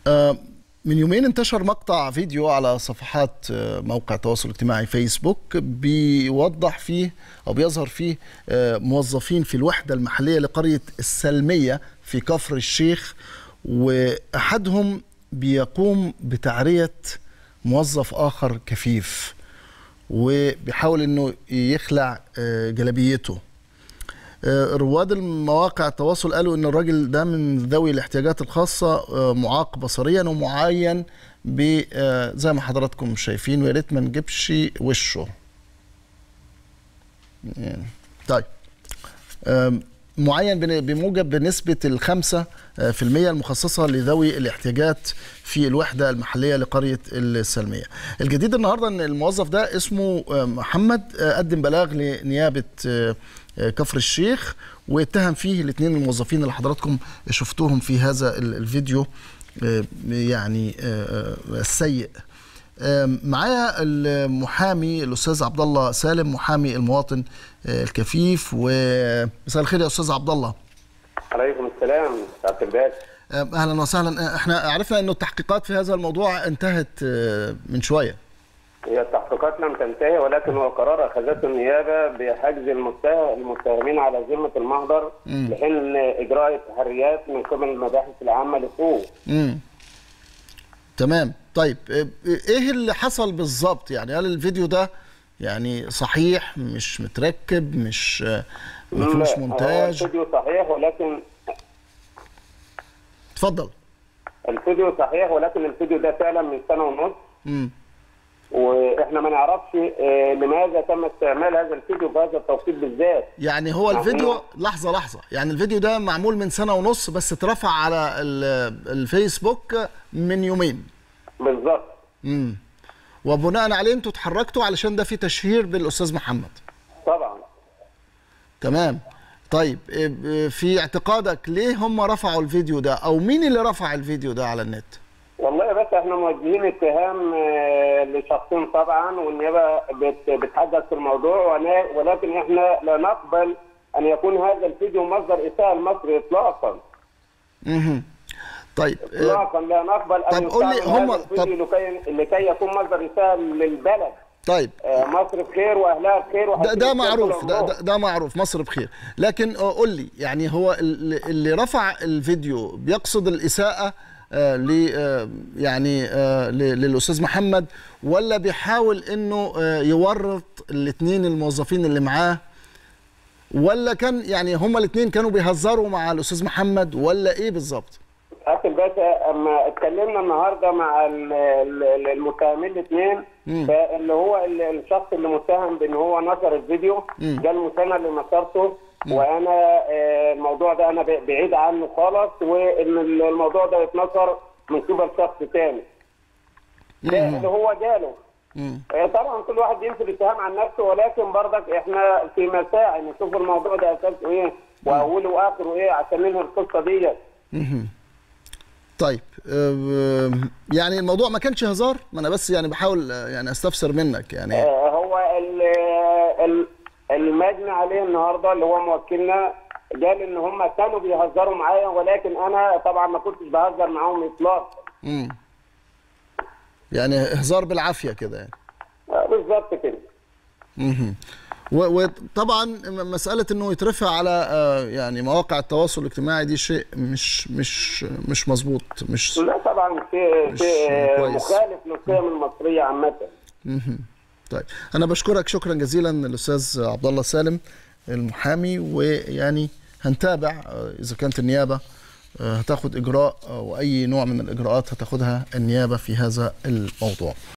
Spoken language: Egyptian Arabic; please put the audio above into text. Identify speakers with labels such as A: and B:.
A: آه، من يومين انتشر مقطع فيديو على صفحات آه، موقع التواصل الاجتماعي فيسبوك بيوضح فيه او بيظهر فيه آه، موظفين في الوحده المحليه لقريه السلميه في كفر الشيخ واحدهم بيقوم بتعريه موظف اخر كفيف وبيحاول انه يخلع آه، جلابيته آه، رواد المواقع التواصل قالوا ان الراجل ده من ذوي الاحتياجات الخاصه آه، معاق بصريا ومعين ب آه، زي ما حضراتكم شايفين ويا ريت ما نجيبش وشه يعني طيب آم، معين بن- بموجب بنسبة الخمسة آه، في المية المخصصة لذوي الاحتياجات في الوحدة المحلية لقرية السلمية الجديد النهاردة أن الموظف ده اسمه آه، محمد آه، قدم بلاغ لنيابة آه، آه، كفر الشيخ واتهم فيه الاثنين الموظفين اللي حضراتكم شفتوهم في هذا ال- الفيديو آه، يعني آه، آه، السيء آم، معايا المحامي الاستاذ عبد الله سالم محامي المواطن آه، الكفيف ومساء الخير يا استاذ عبد الله
B: عليكم السلام سعاده الباشا
A: آم، اهلا وسهلا آه، احنا عرفنا انه التحقيقات في هذا الموضوع انتهت آه، من شويه
B: هي التحقيقات لم تنتهي ولكن هو قرار اخذته النيابه بحجز المتهم المتهمين على ذمه المحضر لحين اجراء التحريات من قبل المباحث العامه للحقوق
A: امم تمام طيب آه، ايه اللي حصل بالظبط يعني هل الفيديو ده يعني صحيح مش متركب مش آه، ما فيهوش
B: لا، هو
A: مونتاج
B: الفيديو صحيح ولكن
A: اتفضل
B: الفيديو صحيح ولكن الفيديو ده فعلا من سنه ونص
A: امم
B: واحنا ما نعرفش آه، لماذا تم استعمال هذا الفيديو في هذا التوقيت بالذات
A: يعني هو
B: معمول-
A: الفيديو لحظة لحظة يعني الفيديو ده معمول من سنة ونص بس اترفع على ال- الفيسبوك من يومين
B: بالظبط
A: امم وبناء عليه انتوا اتحركتوا علشان ده فيه تشهير بالأستاذ محمد
B: طبعا
A: تمام طيب إيه ب- في اعتقادك ليه هم رفعوا الفيديو ده او مين اللي رفع الفيديو ده على النت
B: والله بس احنا موجهين اتهام آه، لشخصين طبعا والنيابه بت- بتحدث في الموضوع ونا- ولكن احنا لا نقبل ان يكون هذا الفيديو مصدر اساءه لمصر اطلاقا
A: امم طيب آه،
B: اطلاقا لا نقبل ان
A: طب قول لي
B: يستعمل
A: هم-
B: هذا الفيديو لكي لكي يكون مصدر اساءه للبلد
A: طيب
B: آه، مصر بخير واهلها بخير
A: ده,
B: وهتبقى
A: ده
B: بخير
A: معروف
B: طول
A: ده,
B: عمرهم.
A: ده, ده معروف مصر بخير لكن آه، قول لي يعني هو ال- اللي رفع الفيديو بيقصد الإساءة آه ل آه يعني آه ل- للأستاذ محمد ولا بيحاول إنه آه يورط الاثنين الموظفين اللي معاه ولا كان يعني هما الاثنين كانوا بيهزروا مع الأستاذ محمد ولا إيه بالظبط؟
B: اخي الباشا اما اتكلمنا النهارده مع ال- ال- المتهمين الاثنين فاللي هو ال- الشخص اللي متهم بان هو نشر الفيديو ده المساند اللي نشرته وانا آه، الموضوع ده انا ب- بعيد عنه خالص وان ال- الموضوع ده يتنشر من قبل شخص ثاني ده اللي هو جاله
A: مم.
B: آه، طبعا كل واحد ينفي الاتهام عن نفسه ولكن برضك احنا في مساعي نشوف الموضوع ده اساسه ايه واوله واخره ايه عشان ننهي القصه ديت
A: طيب آه، يعني الموضوع ما كانش هزار ما انا بس يعني بحاول آه، يعني استفسر منك يعني
B: آه، هو ال- ال- المجني عليه النهارده اللي هو موكلنا قال ان هم كانوا بيهزروا معايا ولكن انا طبعا ما كنتش بهزر معاهم اطلاقا
A: مم. يعني هزار بالعافيه كده يعني
B: آه، بالظبط كده
A: مهم. و- وطبعا م- مساله انه يترفع على آه، يعني مواقع التواصل الاجتماعي دي شيء مش مش مش مظبوط مش
B: لا طبعا شيء
A: مش
B: شيء
A: كويس.
B: مخالف للقيم المصريه عامه
A: مهم. طيب انا بشكرك شكرا جزيلا الاستاذ عبد الله سالم المحامي ويعني هنتابع آه، اذا كانت النيابه آه، هتاخد اجراء آه، واي نوع من الاجراءات هتاخدها النيابه في هذا الموضوع